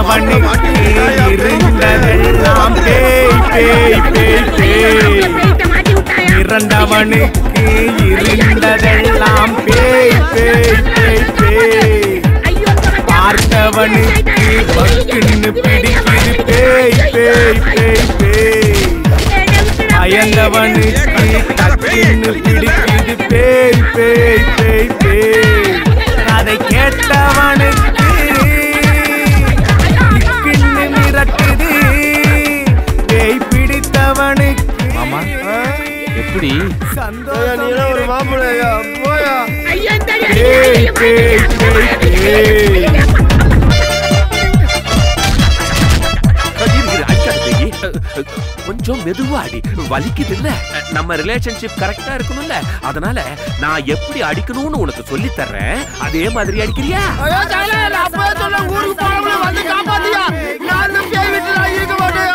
கண்டவனுக்கு இருந்ததெல்லாம் பேய் பேய் பேய் பேய் இறந்தவனுக்கு இருந்ததெல்லாம் பேய் பேய் பேய் பேய் பார்த்தவனுக்கு பக்குன்னு பிடிக்குது பேய் பேய் பேய் பேய் பயந்தவனுக்கு டக்குன்னு பிடிக்குது பேய் பேய் பேய் பேய் அதை கேட்டவனுக்கு திக்குன்னு மிரட்டுது பேய் பிடித்தவனுக்கு ஆமா எப்படி சந்தோஷம் ஒரு மாப்பிள்ளையா போயா பேய் பேய் பேய் பேய் இரு, இரு, அடிக்காத பேயி. கொஞ்சம் மெதுவா அடி வலிக்குது இல்ல நம்ம ரிலேஷன்ஷிப் கரெக்டா இருக்கணும்ல அதனால நான் எப்படி அடிக்கணும்னு உனக்கு சொல்லி தர்றேன் அதே மாதிரி அடிக்கிறியா ஐயோ சாகல நான் அப்பவே சொன்னேன் ஊருக்கு போறவங்கள வந்து காப்பாத்தியா நான் இந்த பேய் வீட்டுல நான் இருக்க மாட்டேயா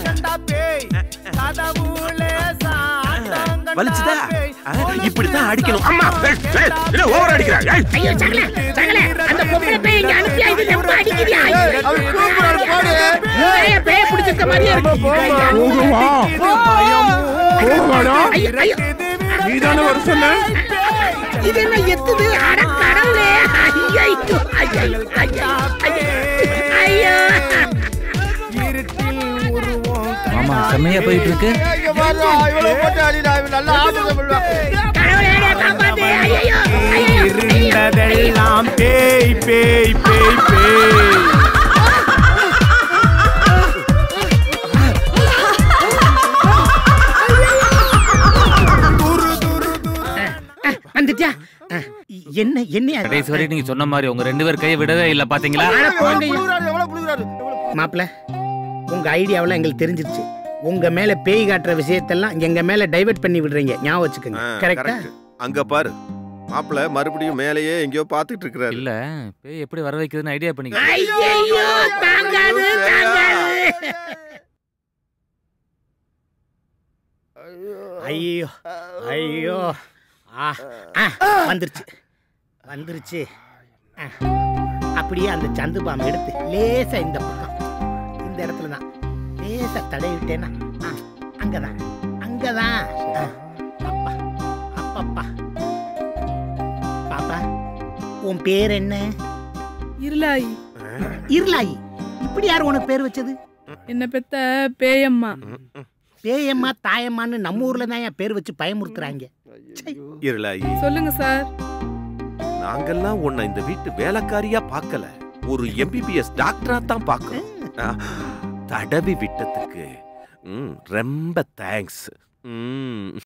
வலிச்சுதா ஆ, இப்படித்தான் அடிக்கணும் அம்மா ஏய், ஏய், என்ன ஓவர் அடிக்கிறா ஏய். ஐயோ சகல சகல அந்த பொம்பளை பேய் இங்க அனுப்பி இது ரொம்ப அடிக்குதியா அவர் கூப்பிடுறாரு போடு பேய பேய பிடிச்சிருக்க மாதிரியே இருக்கு ஐயோ ஐயோ நீதானே வர சொன்ன இது என்ன எத்துது அட கடவுளே ஐயோ ஐயோ ஐயோ ஐயோ இருட்டில் உருவம் ஆமா செம்மையா போயிட்டு இருக்கு இங்க பாரு இவ்வளவு போட்டு அடிடா இவன் நல்லா ஆபத்து பண்ணுவான் கடவுளே என்னை காப்பாத்து ஐயோ ஐயோ இருந்ததெல்லாம் பேய் பேய் பேய் பேய் வந்துட்டியா என்ன என்ன கடைசி வரை நீங்க சொன்ன மாதிரி உங்க ரெண்டு பேர் கையை விடவே இல்ல பாத்தீங்களா எவ்வளவு புழுகுறாரு எவ்வளவு புழுகுறாரு எவ்வளவு மாப்பிள உங்க ஐடியாவெல்லாம் எங்களுக்கு தெரிஞ்சிருச்சு உங்க மேல பேய் காட்டுற விஷயத்தெல்லாம் எங்க மேல டைவர்ட் பண்ணி விடுறீங்க ஞாபகம் வச்சுக்கோங்க கரெக்டா அங்க பாரு மாப்பிள்ள மறுபடியும் மேலேயே எங்கேயோ பாத்துட்டு இருக்கிறாரு இல்ல பேய் எப்படி வர வைக்கிறதுன்னு ஐடியா பண்ணிக்க ஐயோ தாங்காது தாங்காது ஐயோ ஐயோ ஆ ஆ, வந்துருச்சு வந்துருச்சு ஆ, அப்படியே அந்த சந்து பாம்பு எடுத்து லேசா இந்த பக்கம் இந்த இடத்துல தான் லேசா தடவி விட்டேன்னா ஆ, அங்கதான் அங்கதான் ஆ, அப்பா அப்பப்பா பாப்பா உன் பேர் என்ன இருளாயி இருளாயி இப்படி யார் உனக்கு பேர் வச்சது என்ன பெத்த பேயம்மா பேயம்மா தாயம்மான்னு நம்ம ஊர்ல தான் என் பேர் வச்சு பயமுறுத்துறாங்க ச்சை. இருளாயி சொல்லுங்க சார் நாங்கெல்லாம் உன்னை இந்த வீட்டு வேலைக்காரியா பார்க்கல ஒரு எம்பிபிஎஸ் டாக்டரா தான் பார்க்கறோம் ஆ, தடவி விட்டதுக்கு ம், ரொம்ப தேங்க்ஸ் ம்